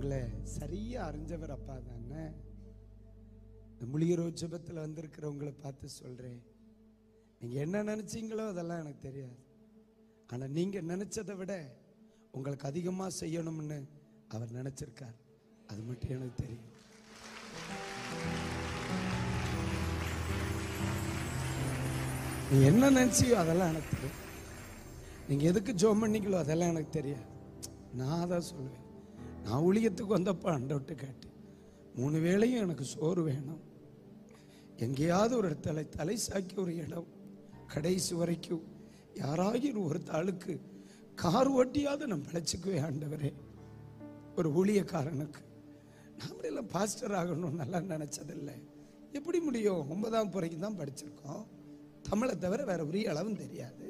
உங்களை சரியா அறிஞ்சவர் அப்பா தானே இந்த முழிகிற ஜெபத்தில் வந்திருக்கிறவங்களை பார்த்து சொல்றேன் நீங்க என்ன நினைச்சீங்களோ அதெல்லாம் எனக்கு தெரியாது ஆனா நீங்க நினைச்சதை விட உங்களுக்கு அதிகமா செய்யணும்னு அவர் நினைச்சிருக்கார் அது மட்டும் எனக்கு தெரியும் நீ என்ன நினைச்சியோ அதெல்லாம் எனக்கு தெரியும் நீங்க எதுக்கு ஜோம் பண்ணீங்களோ அதெல்லாம் எனக்கு தெரியாது நான் தான் சொல்லுவேன் நான் ஊழியத்துக்கு வந்தப்போ அண்டவிட்டு கேட்டு மூணு வேளையும் எனக்கு சோறு வேணும் எங்கேயாவது ஒரு இடத்துல தலை சாக்கி ஒரு இடம் கடைசி வரைக்கும் யாராகிலும் ஒரு தாளுக்கு கார் ஓட்டியாவது நான் பிழைச்சிக்குவேன் ஆண்டவரே ஒரு ஊழியக்காரனுக்கு நாமளெல்லாம் பாஸ்டர் ஆகணும்னு நல்லா நினைச்சதில்லை எப்படி முடியும் ஒன்பதாம் பிறகு தான் படிச்சிருக்கோம் தமிழை தவிர வேற உரிய அளவும் தெரியாது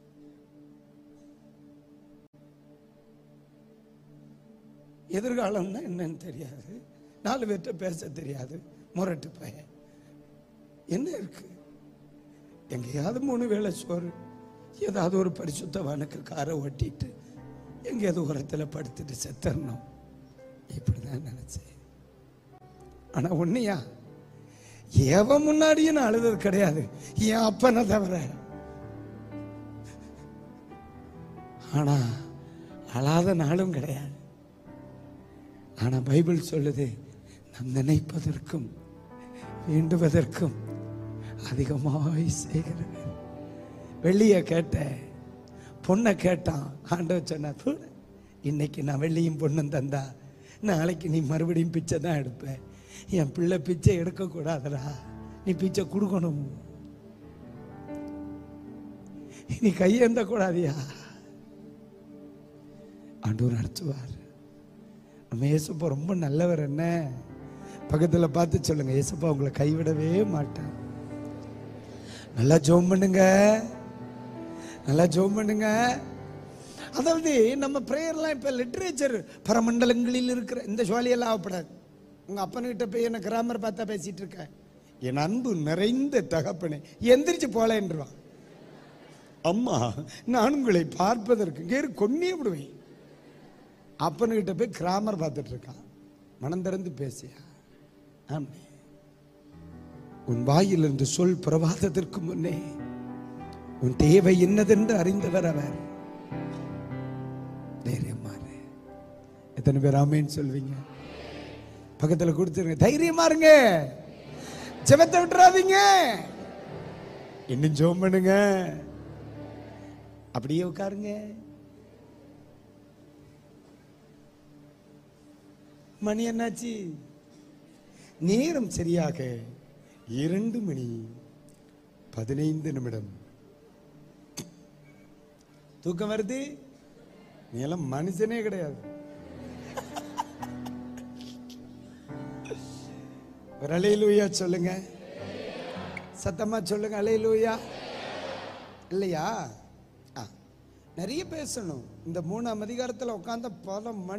எதிர்காலம்னா என்னன்னு தெரியாது நாலு பேர்கிட்ட பேச தெரியாது முரட்டு பையன் என்ன இருக்கு எங்கேயாவது மூணு வேளை சோறு ஏதாவது ஒரு பரிசுத்தவானுக்கு காரை ஓட்டிட்டு எங்கேயாவது உரத்தில் படுத்துட்டு செத்தரணும் இப்படிதான் நினைச்சேன் ஆனா ஒன்னையா எவன் முன்னாடியும் நான் அழுதது கிடையாது என் அப்பனை தவிர ஆனா அழாத நாளும் கிடையாது ஆனா பைபிள் சொல்லுது நாம் நினைப்பதற்கும் வேண்டுவதற்கும் அதிகமாய் செய்கிறவர் வெள்ளிய கேட்டேன் பொண்ணை கேட்டான் ஆண்டவர் சொன்னார் "போடு, இன்னைக்கு நான் வெள்ளியும் பொண்ணும் தந்தா நாளைக்கு நீ மறுபடியும் பிச்சை தான் எடுப்ப என் பிள்ளை பிச்சை எடுக்கக்கூடாதுடா நீ பிச்சை கொடுக்கணும் நீ கையேந்த கூடாதியா ஆண்டவர் நடத்துவார் நம்ம ஏசப்பா ரொம்ப நல்லவர் என்ன பக்கத்தில் பார்த்து சொல்லுங்க ஏசப்பா உங்களை கைவிடவே மாட்டார் நல்லா ஜோம் பண்ணுங்க நல்லா ஜோம் பண்ணுங்க அதாவது நம்ம ப்ரேயர்லாம் இப்போ லிட்ரேச்சர் பரமண்டலங்களில் இருக்கிற இந்த ஜுவாலியெல்லாம் ஆகப்படாது உங்க அப்பனுக்கிட்ட போய் என்ன கிராமர் பார்த்தா பேசிட்டு இருக்க என் அன்பு நிறைந்த தகப்பனே எந்திரிச்சு போலேன்றான் அம்மா நான் உங்களை பார்ப்பதற்கு கேறு கொன்னே விடுவேன் அப்பனுக்கிட்ட போய் கிராமர் பார்த்துட்டு இருக்கான் மனம் திறந்து பேசியா ஆமே உன் வாயிலிருந்து சொல் பிரவாதத்திற்கு முன்னே உன் தேவை என்னதென்று அறிந்தவர் அவர் தைரியமாறு எத்தனை பேர் ஆமேன்னு சொல்வீங்க பக்கத்துல கொடுத்துருங்க தைரியமா இருங்க ஜெபத்தை விட்டுறாதீங்க இன்னும் ஜெபம் பண்ணுங்க அப்படியே உட்காருங்க மணி என்னாச்சு நேரம் சரியாக இரண்டு மணி பதினைந்து நிமிடம் தூக்கம் வருது நீ எல்லாம் மனுஷனே கிடையாது ஒரு அலையிலூயா சொல்லுங்க சத்தமா சொல்லுங்க அலையிலூயா இல்லையா ஆ, நிறைய பேசணும் இந்த மூணாம் அதிகாரத்தில் உட்கார்ந்த பல மணி